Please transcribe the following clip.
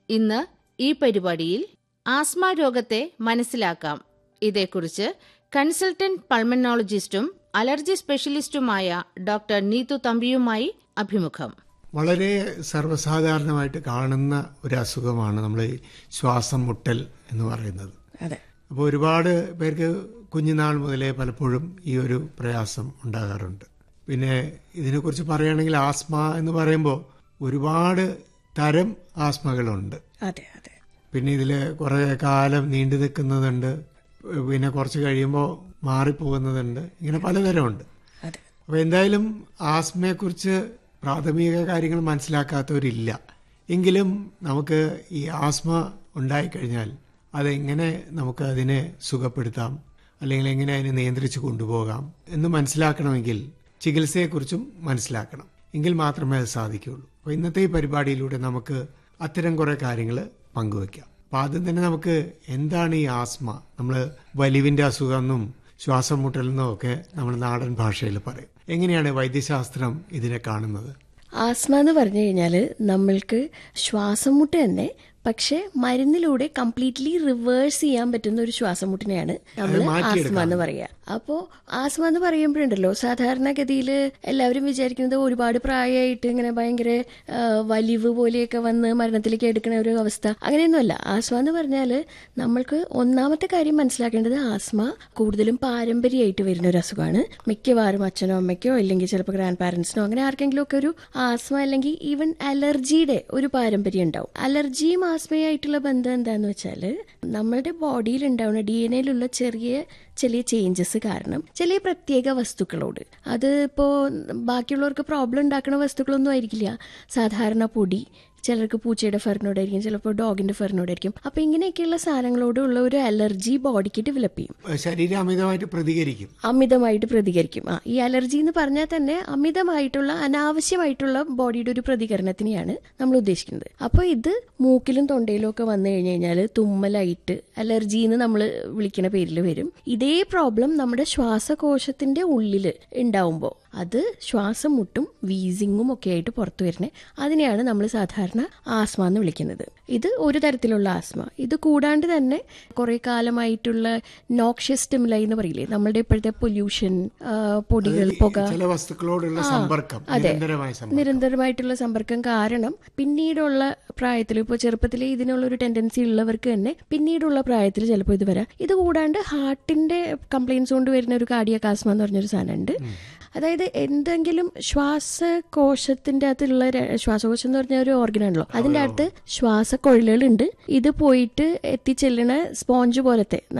ഇന്ന് ഈ പരിപാടിയിൽ ആസ്മ രോഗത്തെ മനസ്സിലാക്കാം ഇതേക്കുറിച്ച് കൺസൾട്ടന്റ് പൾമനോളജിസ്റ്റും അലർജി സ്പെഷ്യലിസ്റ്റുമായ ഡോക്ടർ നീതു തമ്പിയുമായി അഭിമുഖം വളരെ സർവ്വസാധാരണമായിട്ട് കാണുന്ന ഒരു അസുഖമാണ് നമ്മൾ ഈ ശ്വാസം മുട്ടൽ എന്ന് പറയുന്നത് അതെ അപ്പോൾ ഒരുപാട് പേർക്ക് കുഞ്ഞുനാൾ മുതലേ പലപ്പോഴും ഈ ഒരു പ്രയാസം ഉണ്ടാകാറുണ്ട് പിന്നെ ഇതിനെക്കുറിച്ച് പറയുകയാണെങ്കിൽ ആസ്മ എന്ന് പറയുമ്പോൾ ഒരുപാട് തരം ആസ്മകളുണ്ട് അതെ അതെ പിന്നെ ഇതിൽ കുറേ കാലം നീണ്ടു നിൽക്കുന്നതുണ്ട് പിന്നെ കുറച്ച് കഴിയുമ്പോൾ മാറിപ്പോകുന്നതുണ്ട് ഇങ്ങനെ പലതരമുണ്ട് അതെ അപ്പോൾ എന്തായാലും ആസ്മയെക്കുറിച്ച് പ്രാഥമിക കാര്യങ്ങൾ മനസ്സിലാക്കാത്തവരില്ല എങ്കിലും നമുക്ക് ഈ ആസ്മ ഉണ്ടായിക്കഴിഞ്ഞാൽ അതെങ്ങനെ നമുക്ക് അതിനെ സുഖപ്പെടുത്താം അല്ലെങ്കിൽ എങ്ങനെ അതിനെ നിയന്ത്രിച്ച് കൊണ്ടുപോകാം എന്ന് മനസ്സിലാക്കണമെങ്കിൽ ചികിത്സയെക്കുറിച്ചും മനസ്സിലാക്കണം എങ്കിൽ മാത്രമേ അത് സാധിക്കുകയുള്ളൂ അപ്പോൾ ഇന്നത്തെ ഈ പരിപാടിയിലൂടെ നമുക്ക് അത്തരം കുറേ കാര്യങ്ങൾ പങ്കുവയ്ക്കാം അപ്പോൾ ആദ്യം തന്നെ നമുക്ക് എന്താണ് ഈ ആസ്മ നമ്മൾ വലിവിൻ്റെ അസുഖം എന്നും ശ്വാസം മുട്ടലെന്നോ ഒക്കെ നമ്മൾ നാടൻ ഭാഷയിൽ പറയും എങ്ങനെയാണ് വൈദ്യശാസ്ത്രം ഇതിനെ കാണുന്നത് ആസ്മ എന്ന് പറഞ്ഞു കഴിഞ്ഞാൽ നമ്മൾക്ക് ശ്വാസം മുട്ട് തന്നെ പക്ഷെ മരുന്നിലൂടെ കംപ്ലീറ്റ്ലി റിവേഴ്സ് ചെയ്യാൻ പറ്റുന്ന ഒരു ശ്വാസം മുട്ടിനെയാണ് നമ്മൾ ആസ്മ എന്ന് പറയുക അപ്പോ ആസ്മ എന്ന് പറയുമ്പോഴുണ്ടല്ലോ സാധാരണഗതിയിൽ എല്ലാവരും വിചാരിക്കുന്നത് ഒരുപാട് പ്രായമായിട്ട് ഇങ്ങനെ ഭയങ്കര ആ, വലിവ് പോലെയൊക്കെ വന്ന് മരണത്തിലേക്ക് എടുക്കുന്ന ഒരു അവസ്ഥ അങ്ങനെയൊന്നുമല്ല ആസ്മ എന്ന് പറഞ്ഞാൽ നമ്മൾക്ക് ഒന്നാമത്തെ കാര്യം മനസ്സിലാക്കേണ്ടത് ആസ്മ കൂടുതലും പാരമ്പര്യമായിട്ട് വരുന്ന ഒരു അസുഖമാണ് മിക്കവാറും അച്ഛനോ അമ്മയ്ക്കോ അല്ലെങ്കിൽ ചിലപ്പോൾ ഗ്രാൻഡ് പാരന്റ്സിനോ അങ്ങനെ ആർക്കെങ്കിലും ഒക്കെ ഒരു ആസ്മ അല്ലെങ്കിൽ ഈവൻ അലർജിയുടെ ഒരു പാരമ്പര്യം ഉണ്ടാവും അലർജിയും ആസ്മയായിട്ടുള്ള ബന്ധം എന്താന്ന് വെച്ചാൽ നമ്മളുടെ ബോഡിയിൽ ഉണ്ടാവുന്ന ഡി എൻ എയിലുള്ള ചെറിയ ചെറിയ ചേഞ്ചസ് കാരണം ചില പ്രത്യേക വസ്തുക്കളോട് അത് ഇപ്പോൾ ബാക്കിയുള്ളവർക്ക് പ്രോബ്ലം ഉണ്ടാക്കുന്ന വസ്തുക്കളൊന്നും ആയിരിക്കില്ല സാധാരണ പൊടി ചിലർക്ക് പൂച്ചയുടെ ഫെറിനോടായിരിക്കും ചിലപ്പോൾ ഡോഗിന്റെ ഫെറിനോടായിരിക്കും അപ്പൊ ഇങ്ങനെയൊക്കെയുള്ള സാധനങ്ങളോടുള്ള ഒരു അലർജി ബോഡിക്ക് ഡെവലപ്പ് ചെയ്യും ശരീരം അമിതമായിട്ട് പ്രതികരിക്കും അമിതമായിട്ട് പ്രതികരിക്കും ആ ഈ അലർജി എന്ന് പറഞ്ഞാൽ തന്നെ അമിതമായിട്ടുള്ള അനാവശ്യമായിട്ടുള്ള ബോഡിയുടെ ഒരു പ്രതികരണത്തിനെയാണ് നമ്മൾ ഉദ്ദേശിക്കുന്നത് അപ്പോൾ ഇത് മൂക്കിലും തൊണ്ടയിലും ഒക്കെ വന്നു കഴിഞ്ഞു കഴിഞ്ഞാൽ തുമ്മലായിട്ട് അലർജി എന്ന് നമ്മൾ വിളിക്കുന്ന പേരിൽ വരും ഇതേ പ്രോബ്ലം നമ്മുടെ ശ്വാസകോശത്തിന്റെ ഉള്ളിൽ ഉണ്ടാവുമ്പോൾ അത് ശ്വാസം മുട്ടും വീസിങ്ങും ഒക്കെ ആയിട്ട് പുറത്തു വരുന്നത് അതിനെയാണ് നമ്മൾ സാധാരണ ആസ്മ എന്ന് വിളിക്കുന്നത് ഇത് ഒരു തരത്തിലുള്ള ആസ്മ ഇത് കൂടാണ്ട് തന്നെ കുറെ കാലമായിട്ടുള്ള നോക്ഷ്യസ് സ്റ്റിമുലൈ എന്ന് പറയില്ലേ നമ്മളുടെ ഇപ്പോഴത്തെ പൊല്യൂഷൻ പൊടികൾ പുക ചില വസ്തുക്കളോടുള്ള സമ്പർക്കം അതെ. നിരന്തരമായ സമ്പർക്കം നിരന്തരമായിട്ടുള്ള സമ്പർക്കം കാരണം പിന്നീടുള്ള പ്രായത്തിൽ ഇപ്പോൾ ചെറുപ്പത്തിൽ ഇതിനുള്ള ഒരു ടെൻഡൻസി ഉള്ളവർക്ക് തന്നെ പിന്നീടുള്ള പ്രായത്തിൽ ചിലപ്പോൾ ഇത് വരാം ഇത് കൂടാണ്ട് ഹാർട്ടിന്റെ കംപ്ലൈൻസ് കൊണ്ട് വരുന്ന ഒരു കാർഡിയക് ആസ്മ എന്ന് പറഞ്ഞൊരു സാധനമുണ്ട് അതായത് എന്തെങ്കിലും ശ്വാസകോശത്തിന്റെ അകത്തുള്ള ര- ശ്വാസകോശം എന്ന് പറഞ്ഞ ഒരു ഓർഗൻ ആണല്ലോ അതിന്റെ അകത്ത് ശ്വാസക്കൊഴലുകളുണ്ട് ഇത് പോയിട്ട് എത്തിച്ചെല്ലണ സ്പോഞ്ച് പോലത്തെ